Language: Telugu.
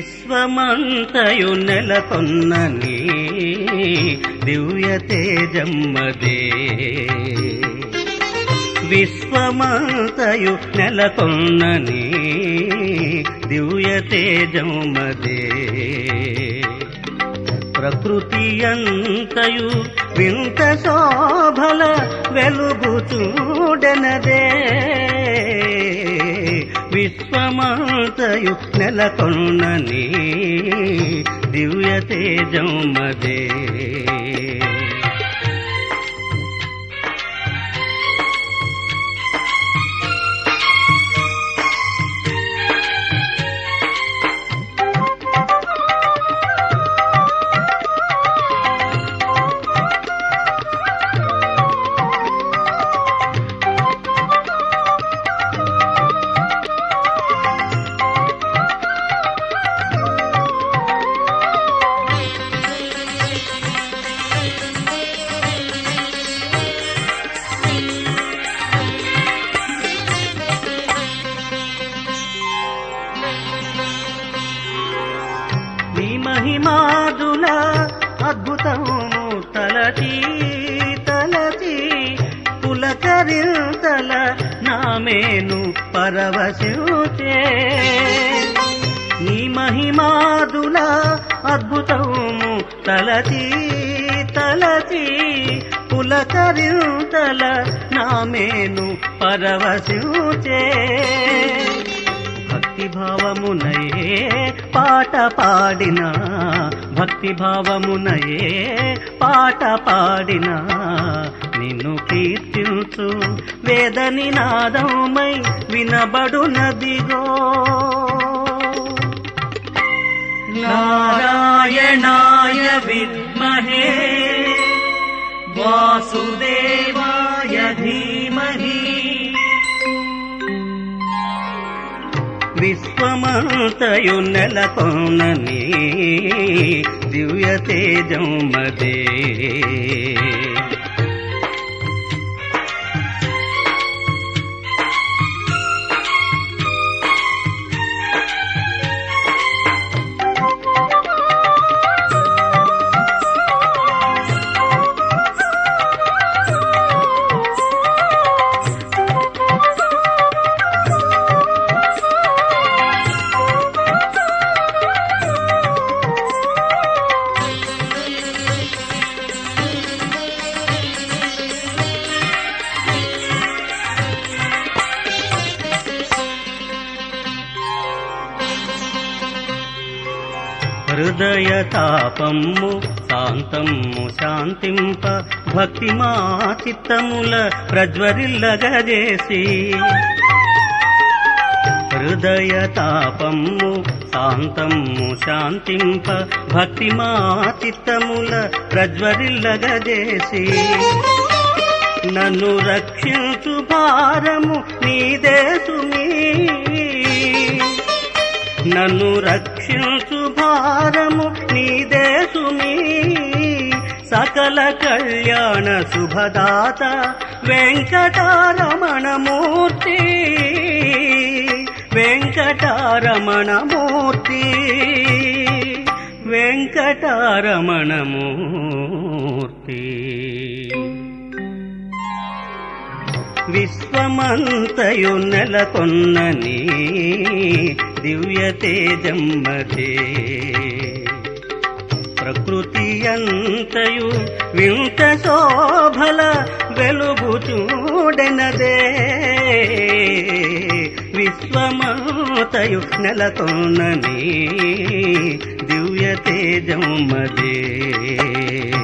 విశ్వమంతయు నెలకొన్న నీ దివ్య తేజమ్మదే విశ్వమంతయు నెలకొన్న నీ దివ్య తేజమ్మదే ప్రకృతి అంతయు వింత శోభల వెలుగు చూడనదే విశ్వమంతయు నెలకొన్న నీ దివ్య తేజమ్మదే నీ మహిమాదుల అద్భుతము తలచి తలచి పులకరింతల నామేను పరవశించే నీ మహిమాదుల అద్భుతము తలచి తలచి పులకరింతల నామేను పరవశించే భక్తి భావమునయే పాట పాడిన భక్తి భావమునయే పాట పాడిన నిన్ను కీర్తించు వేద నినాదమై వినబడునదిగో నారాయణాయ విద్మహే వాసుదేవాయ ధీమహి విశ్వమంతయు నెలకొన్న నీ దివ్య తేజమ్మదే హృదయ తాపము శాంతము శాంతింప భక్తి మా చిత్తముల ప్రజ్వరిల్లగజేసి హృదయ తాపము శాంతము శాంతింప భక్తి మా చిత్తముల ప్రజ్వరిల్లగజేసి నన్ను రక్షించు భారము నీదే సుమీ నన్ను రక్షించు భారము నీదే సుమీ సకల కళ్యాణ శుభదాత వెంకటారమణమూర్తి వెంకటారమణమూర్తి వెంకటారమణమూర్తి విశ్వమంతయు నెలకొన్న నీ దివ్య తేజమ్మదే ప్రకృతి అంతయు వింత శోభల వెలుగు చూడనదే విశ్వమంతయు నెలకొన్న నీ దివ్య తేజమ్మదే